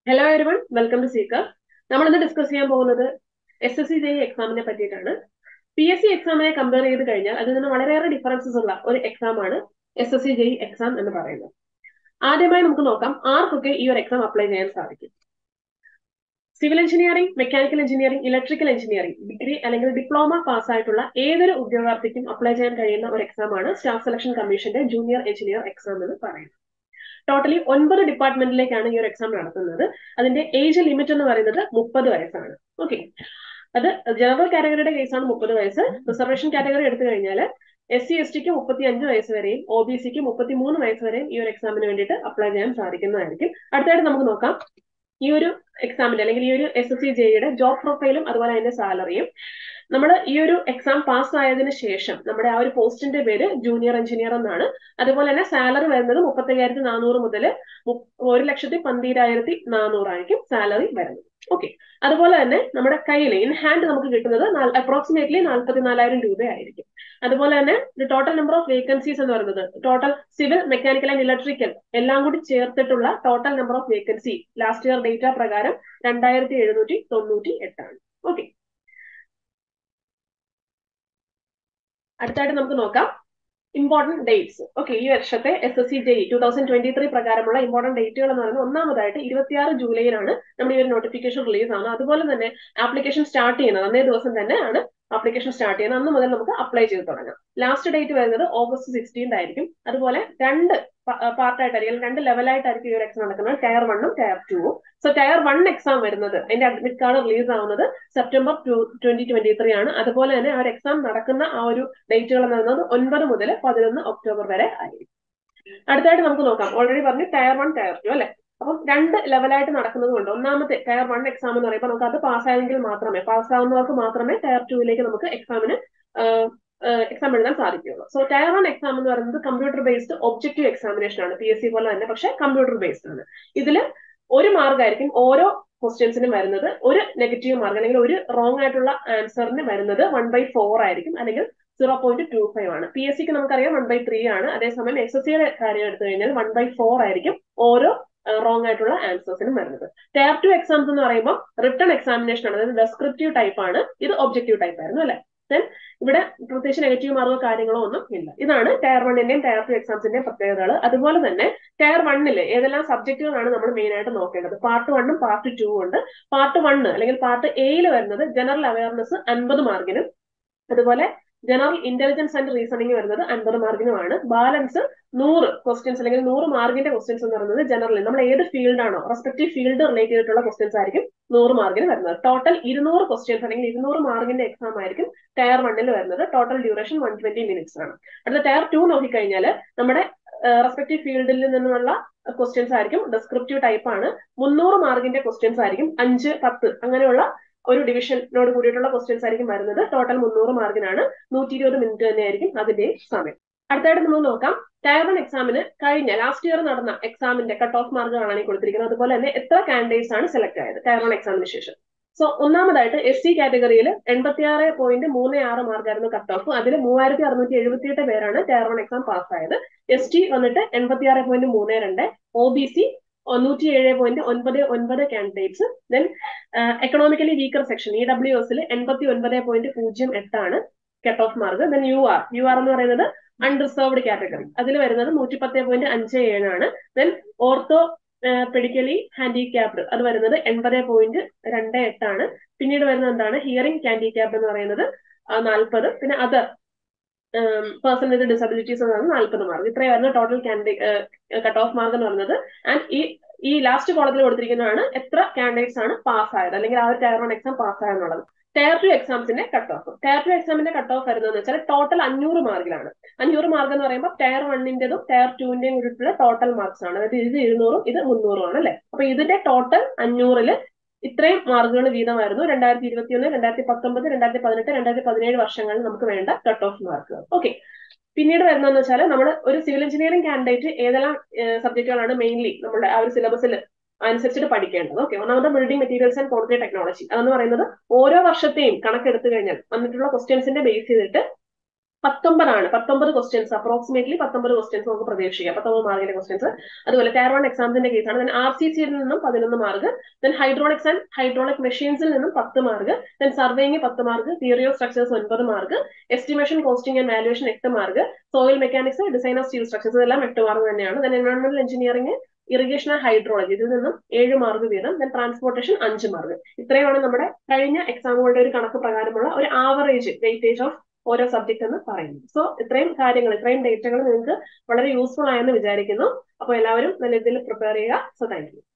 hello everyone welcome to Seeker നമ്മൾ ഇന്ന് discuss ചെയ്യാൻ പോകുന്നത് എസ് എസ് സി ജെ എക്സാമിനെ പറ്റിയിട്ടാണ് പി എസ് സി എക്സാമിനെ കമ്പയർ ചെയ്ത് കഴിഞ്ഞാൽ അതിൽ നിന്ന് വളരെയേറെ ഡിഫറൻസസ് ഉള്ള ഒരു എക്സാം ആണ് S S C J exam എന്ന് പറയുന്നത് ആദ്യമായി നമുക്ക് നോക്കാം ആർക്കൊക്കെ ഈ ഒരു എക്സാം അപ്ലൈ ചെയ്യാൻ സാധിക്കും civil engineering mechanical engineering electrical engineering degree അല്ലെങ്കിൽ ഡിപ്ലോമ പാസ്സായിട്ടുള്ള ഏതൊരു ഉദ്യോഗാർത്ഥിക്കും അപ്ലൈ ചെയ്യാൻ കഴിയുന്ന ഒരു എക്സാം ആണ് സ്റ്റാഫ് സെലക്ഷൻ കമ്മീഷന്റെ ജൂനിയർ എഞ്ചിനീയർ എക്സാം എന്ന് പറയുന്നത് ടോട്ടലി ഒൻപത് ഡിപ്പാർട്ട്മെന്റിലേക്കാണ് ഈ ഒരു എക്സാം നടത്തുന്നത് അതിന്റെ ഏജ് ലിമിറ്റ് എന്ന് പറയുന്നത് മുപ്പത് വയസ്സാണ് ഓക്കെ അത് ജനറൽ കാറ്റഗറിയുടെ കേസാണ് മുപ്പത് വയസ്സ് റിസർവേഷൻ കാറ്റഗറി എടുത്തു കഴിഞ്ഞാൽ എസ് സി എസ് ടിക്ക് മുപ്പത്തി അഞ്ച് വയസ്സ് വരെയും ഒ ബി സിക്ക് മുപ്പത്തി മൂന്ന് വയസ്സ് വരെയും ഈ ഒരു എക്സാമിന് വേണ്ടിയിട്ട് അപ്ലൈ ചെയ്യാൻ സാധിക്കുന്നതായിരിക്കും അടുത്തായിട്ട് നമുക്ക് നോക്കാം ഈ ഒരു എക്സാമിന്റെ അല്ലെങ്കിൽ ഈ ഒരു എസ് എസ് സി ജെയുടെ ജോബ് പ്രൊഫൈലും അതുപോലെ അതിന്റെ സാലറിയും നമ്മൾ ഈ ഒരു എക്സാം പാസ് ആയതിനു ശേഷം നമ്മുടെ ആ ഒരു പോസ്റ്റിന്റെ പേര് ജൂനിയർ എഞ്ചിനീയർ എന്നാണ് അതുപോലെ തന്നെ സാലറി വരുന്നത് മുപ്പത്തയ്യായിരത്തി നാനൂറ് മുതൽ ഒരു ലക്ഷത്തി പന്തിരായിരത്തി നാനൂറായിരിക്കും സാലറി വരുന്നത് ഓക്കെ അതുപോലെ തന്നെ നമ്മുടെ കയ്യിൽ ഇൻ ഹാൻഡ് നമുക്ക് കിട്ടുന്നത് അപ്രോക്സിമേറ്റ്ലി നാൽപ്പത്തി നാലായിരം രൂപയായിരിക്കും അതുപോലെ തന്നെ ടോട്ടൽ നമ്പർ ഓഫ് വേക്കൻസീസ് എന്ന് പറയുന്നത് total civil mechanical and electrical എല്ലാം കൂടി ചേർത്തിട്ടുള്ള total number of vacancy last year data പ്രകാരം രണ്ടായിരത്തി എഴുന്നൂറ്റി തൊണ്ണൂറ്റി എട്ടാണ് ഓക്കെ അടുത്തായിട്ട് നമുക്ക് നോക്കാം ഇമ്പോർട്ടന്റ് ഡേറ്റ്സ് ഓക്കെ ഈ വർഷത്തെ S S C J two thousand twenty three പ്രകാരമുള്ള ഇമ്പോർട്ടന്റ് ഡേറ്റുകൾ എന്ന് പറയുന്നത് ഒന്നാമതായിട്ട് ഇരുപത്തിയാറ് ജൂലൈയിലാണ് നമ്മുടെ ഈ ഒരു നോട്ടിഫിക്കേഷൻ റിലീസ് ആവുന്നത് അതുപോലെ തന്നെ ആപ്ലിക്കേഷൻ സ്റ്റാർട്ട് ചെയ്യുന്നത് അന്നേ ദിവസം തന്നെ ആണ് ആപ്ലിക്കേഷൻ സ്റ്റാർട്ട് ചെയ്യുന്നത് അന്ന് മുതൽ നമുക്ക് അപ്ലൈ ചെയ്ത് തുടങ്ങാം ലാസ്റ്റ് ഡേറ്റ് വരുന്നത് ഓഗസ്റ്റ് സിക്സ്റ്റീൻ ആയിരിക്കും അതുപോലെ രണ്ട് പാർട്ടായിട്ടായിരിക്കും രണ്ട് ലെവലായിട്ടായിരിക്കും ഈ ഒരു എക്സാം നടക്കുന്നത് ടയർ വണ്ണും ടയർ ടൂവും സോ ടയർ വൺ എക്സാം വരുന്നത് അതിന്റെ അഡ്മിറ്റ് കാർഡ് റിലീസ് ആവുന്നത് September two twenty twenty three ആണ് അതുപോലെ തന്നെ ആ ഒരു എക്സാം നടക്കുന്ന ആ ഒരു ഡേറ്റുകൾ എന്ന് പറയുന്നത് ഒൻപത് മുതൽ പതിനൊന്ന് ഒക്ടോബർ വരെ ആയിരിക്കും അടുത്തായിട്ട് നമുക്ക് നോക്കാം ഓൾറെഡി പറഞ്ഞു ടയർ വൺ ടയർ ടു അല്ലെ അപ്പം രണ്ട് ലെവലായിട്ട് നടക്കുന്നത് കൊണ്ട് ഒന്നാമത്തെ ടയർ വൺ എക്സാം എന്ന് പറയുമ്പോൾ നമുക്ക് അത് പാസ്സായെങ്കിൽ മാത്രമേ പാസ്സാവുന്നവർക്ക് മാത്രമേ ടയർ ടുവിലേക്ക് നമുക്ക് എക്സാമിന് എക്സാം എഴുതാൻ സാധിക്കുകയുള്ളൂ സോ ടയർ വൺ എക്സാം എന്ന് പറയുന്നത് കമ്പ്യൂട്ടർ ബേസ്ഡ് ഒബ്ജക്റ്റീവ് എക്സാമിനേഷൻ ആണ് പി എസ് സി പോലെ തന്നെ പക്ഷേ കമ്പ്യൂട്ടർ ബേസ്ഡ് ആണ് ഇതിൽ ഒരു മാർക്കായിരിക്കും ഓരോ ക്വസ്റ്റ്യൻസിനും വരുന്നത് ഒരു നെഗറ്റീവ് മാർക്ക് അല്ലെങ്കിൽ ഒരു റോങ് ആയിട്ടുള്ള ആൻസറിന് വരുന്നത് വൺ ബൈ ഫോർ ആയിരിക്കും അല്ലെങ്കിൽ സീറോ പോയിന്റ് ടു ഫൈവ് ആണ് പി എസ് സിക്ക് നമുക്കറിയാം വൺ ബൈ ത്രീ ആണ് അതേസമയം എസ് എസ് സിയുടെ കാര്യം എടുത്തു കഴിഞ്ഞാൽ വൺ ബൈ ഫോർ ആയിരിക്കും ഓരോ റോങ് ആയിട്ടുള്ള ആൻസേഴ്സിനും വരുന്നത് ടയർ ടു എക്സാംസ് എന്ന് പറയുമ്പോൾ റിട്ടേൺ എക്സാമിനേഷൻ ആണ് അതായത് ഡെസ്ക്രിപ്റ്റീവ് ടൈപ്പ് ആണ് ഇത് ഒബ്ജക്റ്റീവ് ടൈപ്പ് ആയിരുന്നു അല്ലെ ദെൻ ഇവിടെ പ്രത്യേകിച്ച് നെഗറ്റീവ് മാർക്കോ കാര്യങ്ങളോ ഒന്നും ഇല്ല ഇതാണ് ടയർ വണ്ണിന്റെയും ടയർ ടു എക്സാംസിന്റെയും പ്രത്യേകതകൾ അതുപോലെ തന്നെ ടയർ വണ്ണിൽ ഏതെല്ലാം സബ്ജക്റ്റുകളാണ് നമ്മൾ മെയിൻ ആയിട്ട് നോക്കേണ്ടത് പാർട്ട് വണ്ണും പാർട്ട് ടു ഉണ്ട് പാർട്ട് വണ്ണ് അല്ലെങ്കിൽ പാർട്ട് എയിൽ വരുന്നത് ജനറൽ അവയർനെസ് അൻപത് മാർക്കിനും അതുപോലെ ജനറൽ ഇന്റലിജൻസ് ആൻഡ് റീസണിംഗ് വരുന്നത് അൻപത് മാർക്കിനുമാണ് ബാലൻസ് നൂറ് ക്വസ്റ്റ്യൻസ് അല്ലെങ്കിൽ നൂറ് മാർക്കിന്റെ ക്വസ്റ്റ്യൻസ് എന്ന് പറയുന്നത് ജനറൽ നമ്മൾ ഏത് ഫീൽഡാണോ റെസ്പെക്റ്റീവ് ഫീൽഡ് റിലേറ്റ് ചെയ്തിട്ടുള്ള ക്വസ്റ്റ്യൻസ് ആയിരിക്കും നൂറ് മാർക്കിന് വരുന്നത് ടോട്ടൽ ഇരുന്നൂറ് ക്വസ്റ്റ്യൻസ് അല്ലെങ്കിൽ ഇരുന്നൂറ് മാർക്കിന്റെ എക്സാം ആയിരിക്കും ടയർ വണ്ണിൽ വരുന്നത് total duration one twenty minutes ആണ് അടുത്ത ടയർ ടു നോക്കിക്കഴിഞ്ഞാൽ നമ്മുടെ റെസ്പെക്റ്റീവ് ഫീൽഡിൽ നിന്നുള്ള ക്വസ്റ്റ്യൻസ് ആയിരിക്കും ഡിസ്ക്രിപ്റ്റീവ് ടൈപ്പ് ആണ് മുന്നൂറ് മാർക്കിന്റെ ക്വസ്റ്റ്യൻസ് ആയിരിക്കും അഞ്ച് പത്ത് അങ്ങനെയുള്ള ഒരു ഡിവിഷനോട് കൂടിയിട്ടുള്ള ക്വസ്റ്റ്യൻസ് ആയിരിക്കും വരുന്നത് ടോട്ടൽ മുന്നൂറ് മാർക്കിനാണ് നൂറ്റി ഇരുപത് മിനിറ്റ് തന്നെയായിരിക്കും അതിന്റെ സമയം അടുത്തായിട്ട് നമ്മൾ നോക്കാം ടയർ വൺ എക്സാമിന് കഴിഞ്ഞ ലാസ്റ്റ് ഇയർ നടന്ന എക്സാമിന്റെ കട്ട് ഓഫ് മാർക്കുകളാണ് ഈ കൊടുത്തിരിക്കുന്നത് അതുപോലെ തന്നെ എത്ര കാൻഡിഡേറ്റ്സ് ആണ് സെലക്ട് ആയത് ടയർ വൺ എക്സാമിന് ശേഷം സോ ഒന്നാമതായിട്ട് എസ് സി കാറ്റഗറിയിൽ എൺപത്തിയാറ് പോയിന്റ് മൂന്ന് ആറ് മാർക്കായിരുന്നു കട്ട് ഓഫ് അതിൽ മൂവായിരത്തി അറുന്നൂറ്റി എഴുപത്തിയെട്ട് പേരാണ് ടയർ വൺ എക്സാം പാസ്സായത് എസ് ടി വന്നിട്ട് എൺപത്തിയാറ് പോയിന്റ് മൂന്ന് രണ്ട് ഒ ബി സി നൂറ്റി ഏഴ് പോയിന്റ് ഒൻപത് ഒൻപത് candidates then economically weaker section E W എസിൽ എൺപത്തി ഒൻപത് പോയിന്റ് പൂജ്യം എട്ടാണ് cut off mark then U R U R എന്ന് പറയുന്നത് അൺറിസർവ്ഡ് കാറ്റഗറി അതിൽ വരുന്നത് നൂറ്റി പത്ത് പോയിന്റ് അഞ്ച് ഏഴാണ് ദെൻ ഓർത്തോ പെഡിക്കലി ഹാൻഡിക്യാപ്ഡ് അത് വരുന്നത് എൺപത് പോയിന്റ് രണ്ട് എട്ടാണ് പിന്നീട് വരുന്നത് എന്താണ് ഹിയറിംഗ് ഹാൻഡിക്യാപ്ഡ് എന്ന് പറയുന്നത് നാൽപ്പത് പിന്നെ അതർ പേഴ്സൺ വിത്ത് ഡിസബിലിറ്റീസ് എന്ന് പറയുന്നത് നാൽപ്പത് മാർക്ക് ഇത്രയായിരുന്നു ടോട്ടൽ കാൻഡി കട്ട് ഓഫ് മാർക്ക് എന്ന് പറയുന്നത് ആൻഡ് ഈ ഈ ലാസ്റ്റ് കോളത്തിൽ കൊടുത്തിരിക്കുന്നതാണ് എത്ര കാൻഡിഡേറ്റ്സ് ആണ് പാസ് ആയത് അല്ലെങ്കിൽ ആ ഒരു ടയർ വൺ എക്സാം പാസ് ആയെന്നുള്ളത് ടയർ ടു എക്സാംസിന്റെ കട്ട് ഓഫ് ടയർ ടു എക്സാമിന്റെ കട്ട് ഓഫ് വരുന്നതെന്ന് വെച്ചാൽ ടോട്ടൽ അഞ്ഞൂറ് മാർക്കിലാണ് അഞ്ഞൂറ് മാർക്ക് എന്ന് പറയുമ്പോൾ ടയർ വണ്ണിന്റെതും ടയർ ടുവിന്റെയും കൂടിയിട്ടുള്ള ടോട്ടൽ മാർക്സ് ആണ് അതായത് ഇത് ഇരുന്നൂറും ഇത് മുന്നൂറും ആണ് അല്ലെ അപ്പൊ ഇതിന്റെ ടോട്ടൽ അഞ്ഞൂറില് ഇത്രയും മാർക്കുകൾ വീതമായിരുന്നു രണ്ടായിരത്തി ഇരുപത്തി ഒന്ന് രണ്ടായിരത്തി പത്തൊമ്പത് രണ്ടായിരത്തി പതിനെട്ട് രണ്ടായിരത്തി പതിനേഴ് വർഷങ്ങളിൽ നമുക്ക് വേണ്ട കട്ട് ഓഫ് മാർക്കുകൾ ഓക്കെ പിന്നീട് വരുന്നതെന്ന് വെച്ചാൽ നമ്മൾ ഒരു സിവിൽ എഞ്ചിനീയറിംഗ് കാൻഡിഡേറ്റ് ഏതെല്ലാം സബ്ജക്റ്റുകളാണ് മെയിൻലി നമ്മുടെ ആ ഒരു സിലബസിൽ അനുസരിച്ചിട്ട് പഠിക്കേണ്ടത് ഓക്കെ ഒന്നാമത് building materials and concrete technology അതെന്ന് പറയുന്നത് ഓരോ വർഷത്തെയും കണക്കെടുത്തു കഴിഞ്ഞാൽ വന്നിട്ടുള്ള ക്വസ്റ്റ്യൻസിന്റെ ബേസ് ചെയ്തിട്ട് പത്തൊമ്പതാണ് പത്തൊമ്പത് ക്വസ്റ്റ്യൻസ് അപ്രോക്സിമേറ്റ്ലി പത്തൊമ്പത് ക്വസ്റ്റ്യൻസ് നമുക്ക് പ്രതീക്ഷിക്കാം പത്തൊമ്പത് മാർക്കിന്റെ ക്വസ്റ്റ്യൻസ് അതുപോലെ ടയർ വൺ എക്സാംസിന്റെ കേസാണ് ദെൻ ആർ സി സിയിൽ നിന്നും പതിനൊന്ന് mark then hydraulics and hydraulic മെഷീൻസിൽ നിന്നും പത്ത് മാർക്ക് ദെൻ സർവേയിങ് പത്ത് മാർക്ക് തിയറി ഓഫ് സ്ട്രക്ചേഴ്സ് ഒൻപത് mark estimation costing and valuation എട്ട് mark soil mechanics design of steel structures ഇതെല്ലാം എട്ട് മാർക്ക് തന്നെയാണ് ദെൻ എൻവയോൺമെന്റൽ എഞ്ചിനീയറിംഗ് ഇറിഗേഷൻ ആൻഡ് ഹൈഡ്രോളജി ഇതിൽ നിന്നും ഏഴ് മാർക്ക് വീതം ദെൻ ട്രാൻസ്പോർട്ടേഷൻ അഞ്ച് മാർക്ക് ഇത്രയുമാണ് നമ്മുടെ കഴിഞ്ഞ എക്സാമുകളുടെ ഒരു കണക്ക് പ്രകാരമുള്ള ഒരു ആവറേജ് വെയിറ്റേജ് ഓഫ് ഓരോ സബ്ജക്ട് എന്ന് പറയുന്നത് സോ ഇത്രയും കാര്യങ്ങൾ ഇത്രയും ഡേറ്റകൾ നിങ്ങൾക്ക് വളരെ യൂസ്ഫുൾ ആയെന്ന് വിചാരിക്കുന്നു അപ്പോൾ എല്ലാവരും നല്ല രീതിയിൽ പ്രിപ്പയർ ചെയ്യുക സോ താങ്ക് യു